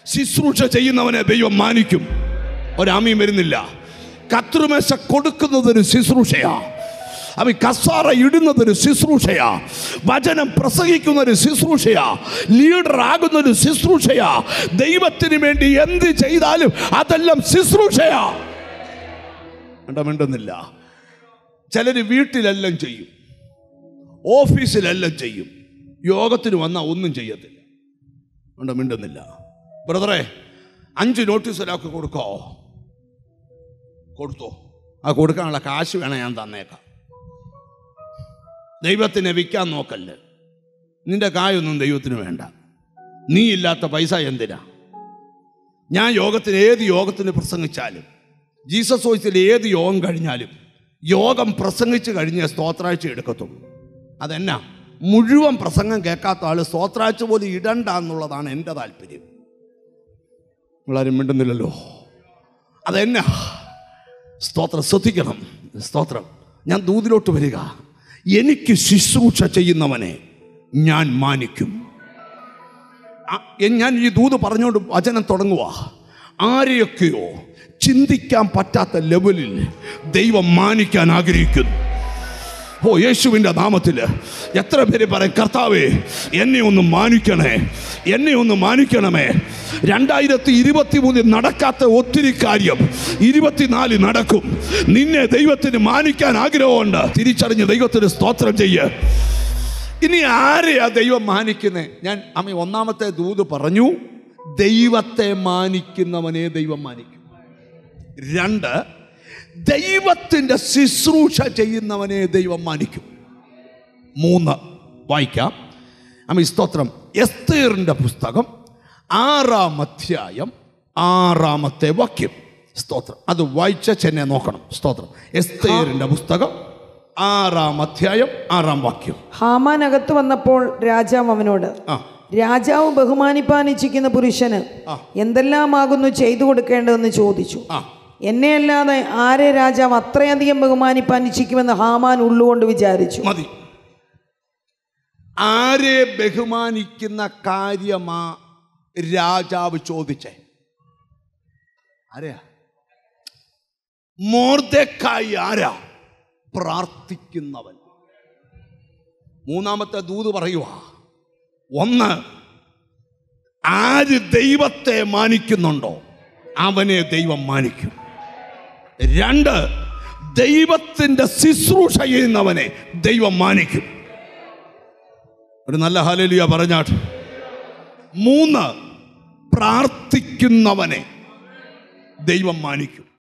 ശുശ്രൂഷ ചെയ്യുന്നവനെ ദൈവം മാനിക്കും ഒരാമയും വരുന്നില്ല കത്രുമേശ കൊടുക്കുന്നതൊരു ശുശ്രൂഷയാ അവ കസാറ ഇടുന്നതൊരു ശുശ്രൂഷയാ വചനം പ്രസംഗിക്കുന്നൊരു ശുശ്രൂഷയാ ലീഡർ ആകുന്നൊരു ശുശ്രൂഷയാ ദൈവത്തിന് വേണ്ടി എന്ത് ചെയ്താലും അതെല്ലാം ശുശ്രൂഷയാ കണ്ടോ, മിണ്ടുന്നില്ല ചിലർ വീട്ടിലെല്ലാം ചെയ്യും ഓഫീസിലെല്ലാം ചെയ്യും യോഗത്തിന് വന്നാൽ ഒന്നും ചെയ്യത്തില്ല കണ്ടോ, മിണ്ടുന്നില്ല ബ്രദറെ അഞ്ച് നോട്ടീസ് ഒരാൾക്ക് കൊടുക്കോ കൊടുത്തോ ആ കൊടുക്കാനുള്ള കാശ് വേണം ഞാൻ തന്നേക്കാം ദൈവത്തിനെ വിൽക്കാൻ നോക്കല്ല് നിന്റെ കായൊന്നും ദൈവത്തിന് വേണ്ട നീ ഇല്ലാത്ത പൈസ എന്തിനാ ഞാൻ യോഗത്തിന് ഏത് യോഗത്തിന് പ്രസംഗിച്ചാലും ജീസസ് വോയിസിൽ ഏത് യോഗം കഴിഞ്ഞാലും യോഗം പ്രസംഗിച്ച് കഴിഞ്ഞ് സ്തോത്രാഴ്ച എടുക്കത്തുള്ളൂ അതെന്നാ മുഴുവൻ പ്രസംഗം കേൾക്കാത്ത ആൾ സ്തോത്രാഴ്ച പോലും ഇടണ്ട എന്നുള്ളതാണ് എൻ്റെ താല്പര്യം നിങ്ങളാരും മിണ്ടുന്നില്ലല്ലോ അതെന്നാ സ്തോത്രം ശ്രദ്ധിക്കണം സ്തോത്രം ഞാൻ ദൂതിലോട്ട് വരിക എനിക്ക് ശുശ്രൂഷ ചെയ്യുന്നവനെ ഞാൻ മാനിക്കും ആ, എ- ഞാൻ ഈ ദൂത് പറഞ്ഞുകൊണ്ട് വചനം തുടങ്ങുക ആരെയൊക്കെയോ ചിന്തിക്കാൻ പറ്റാത്ത ലെവലിൽ ദൈവം മാനിക്കാൻ ആഗ്രഹിക്കുന്നു ഓ യേശുവിൻ്റെ നാമത്തിൽ എത്ര പേര് പറയും കർത്താവേ എന്നെ ഒന്ന് മാനിക്കണേ എന്നെ ഒന്ന് മാനിക്കണമേ രണ്ടായിരത്തി ഇരുപത്തി മൂന്നിൽ നടക്കാത്ത ഒത്തിരി കാര്യം ഇരുപത്തിനാല് നടക്കും നിന്നെ ദൈവത്തിന് മാനിക്കാൻ ആഗ്രഹമുണ്ട് തിരിച്ചറിഞ്ഞ് ദൈവത്തിന് സ്തോത്രം ചെയ്യ് ഇനി ആരെയാ ദൈവം മാനിക്കുന്നത് ഞാൻ അമ്മ ഒന്നാമത്തെ ദൂത് പറഞ്ഞു ദൈവത്തെ മാനിക്കുന്നവനെ ദൈവം മാനിക്കും രണ്ട് ദൈവത്തിൻ്റെ ശുശ്രൂഷ ചെയ്യുന്നവനെ ദൈവം മാനിക്കും മൂന്ന് വായിക്കാം അമ്മ സ്തോത്രം എസ്തേറിൻ്റെ പുസ്തകം ആറാം അധ്യായം ആറാമത്തെ വാക്യം സ്തോത്രം അത് വായിച്ച ചെന്നെ നോക്കണം സ്തോത്രം എസ്തേറിൻ്റെ പുസ്തകം ആറാം അധ്യായം ആറാം വാക്യം ഹാമാൻ അകത്ത് വന്നപ്പോൾ രാജാവ് അവനോട് ആ രാജാവ് ബഹുമാനിപ്പാൻ ഇച്ഛിക്കുന്ന പുരുഷന് ആ. എന്തെല്ലാമാകുന്നു ചെയ്തു കൊടുക്കേണ്ടതെന്ന് ചോദിച്ചു ആ എന്നെ അല്ലാതെ ആരെ രാജാവ് അത്രയധികം ബഹുമാനിപ്പാൻ ഇച്ഛിക്കുമെന്ന് ഹാമാൻ ഉള്ളുകൊണ്ട് വിചാരിച്ചു മതി ആരെ ബഹുമാനിക്കുന്ന കാര്യമാ രാജാവ് ചോദിച്ചേ ആരെയാ മോർദക്കായി ആരാ പ്രാർത്ഥിക്കുന്നവൻ മൂന്നാമത്തെ ദൂത് പറയുക ഒന്ന് ആര് ദൈവത്തെ മാനിക്കുന്നുണ്ടോ അവനെ ദൈവം മാനിക്കും രണ്ട് ദൈവത്തിൻ്റെ ശുശ്രൂഷ ചെയ്യുന്നവനെ ദൈവം മാനിക്കും ഒരു നല്ല ഹലലിയ പറഞ്ഞാട്ട് മൂന്ന് പ്രാർത്ഥിക്കുന്നവനെ ദൈവം മാനിക്കും